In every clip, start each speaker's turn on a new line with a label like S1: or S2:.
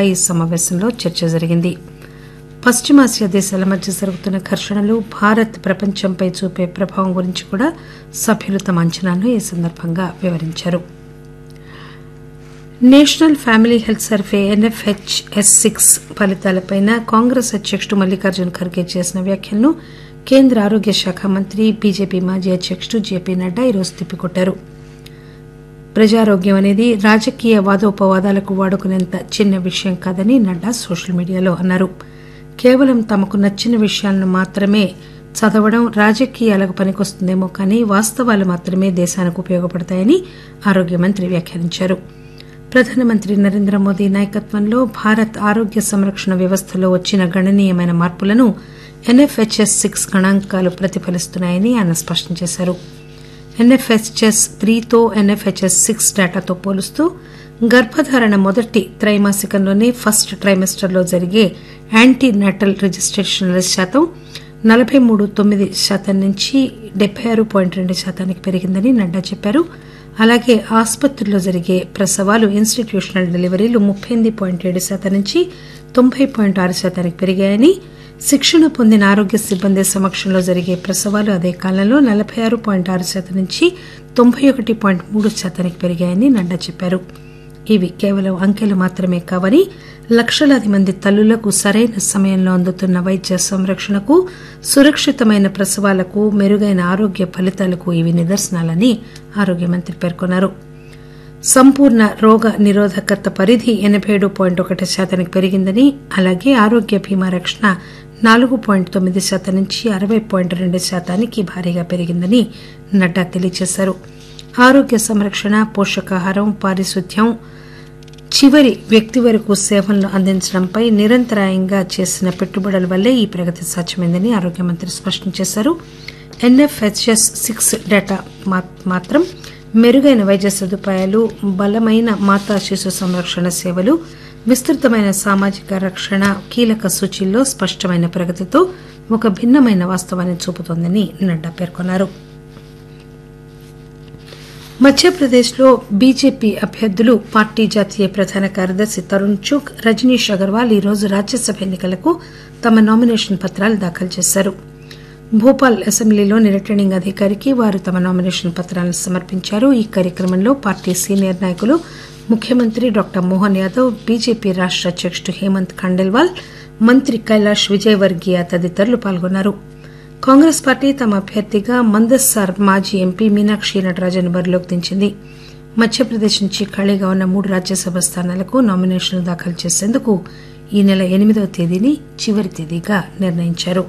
S1: ఈ సమావేశంలో చర్చ జరిగింది పశ్చిమాసియా దేశాల మధ్య జరుగుతున్న ఘర్షణలు భారత్ ప్రపంచంపై చూపే ప్రభావం గురించి కూడా సభ్యులు తమ అంచనాలను ఈ సందర్భంగా వివరించారు national family health survey NFHS six ఫలితాలపై కాంగ్రెస్ అధ్యకుడు మల్లికార్జున ఖర్గే చేసిన వ్యాఖ్యలను కేంద్ర ఆరోగ్య శాఖ మంత్రి బీజేపీ మాజీ అధ్యకుడు జేపీ నడ్డా ఈరోజు తిప్పికొట్టారు ప్రజారోగ్యం అనేది రాజకీయ వాదోపవాదాలకు వాడుకునేంత చిన్న విషయం కాదని నడ్డా సోషల్ మీడియాలో అన్నారు కేవలం తమకు నచ్చిన విషయాలను మాత్రమే చదవడం రాజకీయాలకు పనికొస్తుందేమో కానీ వాస్తవాలు మాత్రమే దేశానికి ఉపయోగపడతాయని ఆరోగ్య మంత్రి వ్యాఖ్యానించారు ప్రధానమంత్రి నరేంద్ర మోదీ నాయకత్వంలో భారత్ ఆరోగ్య సంరక్షణ వ్యవస్థలో వచ్చిన గణనీయమైన మార్పులను ఎన్ఎఫ్హెచ్ఎస్ సిక్స్ గణాంకాలు ప్రతిఫలిస్తున్నాయని ఆయన స్పష్టం చేశారు ఎన్ఎఫ్హెచ్ఎస్ త్రీతో ఎన్ఎఫ్హెచ్ఎస్ సిక్స్ డేటాతో పోలుస్తూ గర్భధారణ మొదటి త్రైమాసికంలోనే ఫస్ట్ ట్రైమెస్టర్లో జరిగే యాంటీ నాటల్ రిజిస్టేషన్ల శాతం నలబై మూడు తొమ్మిది శాతం నుంచి డెబ్బై ఆరు పాయింట్ రెండు శాతానికి పెరిగిందని నడ్డా చెప్పారు అలాగే ఆసుపత్రుల్లో జరిగే ప్రసవాలు ఇన్స్టిట్యూషనల్ డెలివరీలు ముప్పై ఎనిమిది పాయింట్ ఏడు శాతం నుంచి తొంభై పాయింట్ ఆరు శాతానికి పెరిగాయని శిక్షణ పొందిన ఆరోగ్య సిబ్బంది సమక్షంలో జరిగే ప్రసవాలు అదే కాలంలో నలబై ఆరు పాయింట్ ఆరు శాతం నుంచి తొంభై ఒకటి పాయింట్ మూడు శాతానికి పెరిగాయని నడ్డా చెప్పారు ఇవి కేవలం అంకెలు మాత్రమే కావని లక్షలాది మంది తల్లులకు సరైన సమయంలో అందుతున్న వైద్య సంరక్షణకు సురక్షితమైన ప్రసవాలకు మెరుగైన ఆరోగ్య ఫలితాలకు ఇవి నిదర్శనాలని ఆరోగ్య మంత్రి పేర్కొన్నారు సంపూర్ణ రోగ నిరోధకత పరిధి ఎనబై ఏడు పాయింట్ ఒకటి శాతానికి పెరిగిందని అలాగే ఆరోగ్య బీమా రక్షణ నాలుగు పాయింట్ తొమ్మిది శాతం నుంచి అరవై పాయింట్ రెండు శాతానికి భారీగా పెరిగిందని నడ్డా తెలియజేశారు ఆరోగ్య సంరక్షణ పోషకాహారం పారిశుద్ధ్యం చివరి వ్యక్తి వరకు సేవలను అందించడంపై నిరంతరాయంగా చేసిన పెట్టుబడుల వల్లే ఈ ప్రగతి సాధ్యమైందని ఆరోగ్య మంత్రి స్పష్టం చేశారు ఎన్ఎఫ్హెచ్ఎస్ సిక్స్ డేటా మాత్రం మెరుగైన వైద్య సదుపాయాలు బలమైన మాతా శిశు సంరక్షణ సేవలు విస్తృతమైన సామాజిక రక్షణ కీలక సూచీల్లో స్పష్టమైన ప్రగతితో ఒక భిన్నమైన వాస్తవాన్ని చూపుతోందని నడ్డా పేర్కొన్నారు మధ్యప్రదేశ్లో బీజేపీ అభ్యర్థులు పార్టీ జాతీయ ప్రధాన కార్యదర్శి తరుణ్ చుక్ రజనీష్ అగర్వాల్ ఈరోజు రాజ్యసభ ఎన్నికలకు తమ నామినేషన్ పత్రాలు దాఖలు చేశారు భోపాల్ అసెంబ్లీలోని రిటర్నింగ్ అధికారికి వారు తమ నామినేషన్ పత్రాలను సమర్పించారు ఈ కార్యక్రమంలో పార్టీ సీనియర్ నాయకులు ముఖ్యమంత్రి డాక్టర్ మోహన్ యాదవ్ బీజేపీ రాష్ట అధ్యకుడు హేమంత్ ఖండేల్వాల్ మంత్రి కైలాష్ విజయవర్గీయ తదితరులు పాల్గొన్నారు కాంగ్రెస్ పార్టీ తమ అభ్యర్థిగా మందస్సార్ మాజీ ఎంపీ మీనాక్షి నటరాజన్ బరిలోకి దించింది మధ్యప్రదేశ్ నుంచి ఖాళీగా ఉన్న మూడు రాజ్యసభ స్థానాలకు నామినేషన్లు దాఖలు చేసేందుకు ఈ నెల ఎనిమిదవ తేదీని చివరి తేదీగా నిర్ణయించారు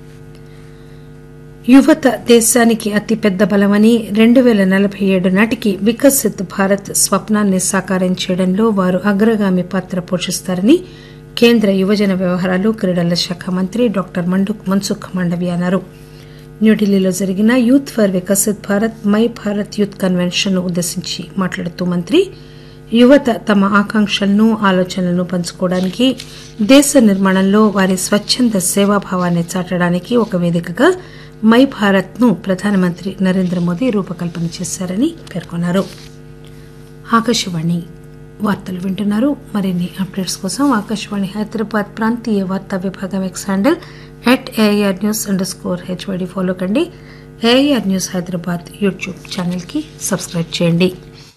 S1: యువత దేశానికి అతిపెద్ద బలమని రెండు పేల నలబై ఏడు నాటికి వికసిత్ భారత్ స్వప్నాన్ని సాకారం చేయడంలో వారు అగ్రగామి పాత్ర పోషిస్తారని కేంద్ర యువజన వ్యవహారాలు క్రీడల శాఖ మంత్రి డాక్టర్ మన్సుఖ్ మండవి అన్నారు న్యూఢిల్లీలో జరిగిన youth for Viksit Bharat my Bharat youth convention ను ఉద్దేశించి మాట్లాడుతూ మంత్రి యువత తమ ఆకాంక్షలను ఆలోచనలను పంచుకోవడానికి దేశ నిర్మాణంలో వారి స్వచ్చంద సేవాభావాన్ని చాటడానికి ఒక వేదికగా మై భారత్ ను ప్రధానమంత్రి నరేంద్ర మోదీ రూపకల్పన చేశారని పేర్కొన్నారు ఆకాశవాణి వార్తలు వింటున్నారు మరిన్ని అప్డేట్స్ కోసం ఆకాశవాణి హైదరాబాద్ ప్రాంతీయ వార్తా విభాగం X handle at AIR news underscore HYD follow కండి AIR news Hyderabad YouTube channel కి సబ్స్క్రైబ్ చేయండి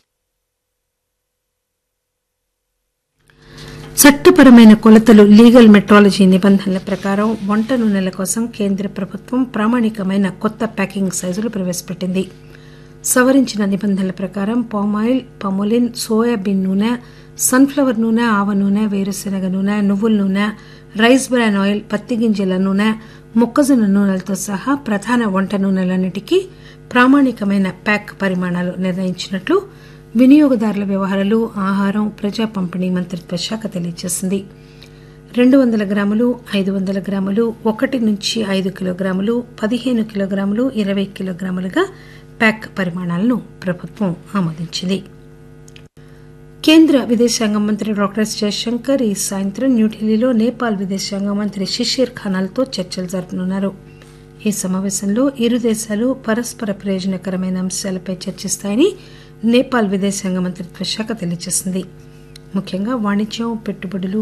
S1: చట్టపరమైన కొలతలు లీగల్ మెట్రాలజీ నిబంధనల ప్రకారం వంట నూనెల కోసం కేంద్ర ప్రభుత్వం ప్రామాణికమైన కొత్త ప్యాకింగ్ సైజులు ప్రవేశపెట్టింది సవరించిన నిబంధనల ప్రకారం పామాయిల్ పమోలిన్ సోయాబీన్ నూనె సన్ఫ్లవర్ నూనె ఆవ నూనె వేరుశెనగ నూనె నువ్వుల నూనె రైస్ బ్రాన్ ఆయిల్ పత్తి గింజల నూనె మొక్కజొన్న నూనెలతో సహా ప్రధాన వంట నూనెలన్నిటికీ ప్రామాణికమైన ప్యాక్ పరిమాణాలు నిర్ణయించినట్లు వినియోగదారుల వ్యవహారాలు ఆహారం ప్రజా పంపిణీ మంత్రిత్వ శాఖ తెలియజేసింది రెండు వందల గ్రాములు ఐదు వందల గ్రాములు ఒకటి నుంచి ఐదు కిలోగ్రాములు పదిహేను కిలోగ్రాములు ఇరవై కిలోగ్రాములుగా ప్యాక్ పరిమాణాలను ప్రభుత్వం ఆమోదించింది కేంద్ర విదేశాంగ మంత్రి డాక్టర్ ఎస్ జయశంకర్ ఈ సాయంత్రం న్యూఢిల్లీలో నేపాల్ విదేశాంగ మంత్రి షిషీర్ ఖానాల్తో చర్చలు జరపనున్నారు ఈ సమావేశంలో ఇరు దేశాలు పరస్పర ప్రయోజనకరమైన అంశాలపై చర్చిస్తాయని నేపాల్ విదేశాంగ మంత్రిత్వ శాఖ తెలియజేసింది ముఖ్యంగా వాణిజ్యం పెట్టుబడులు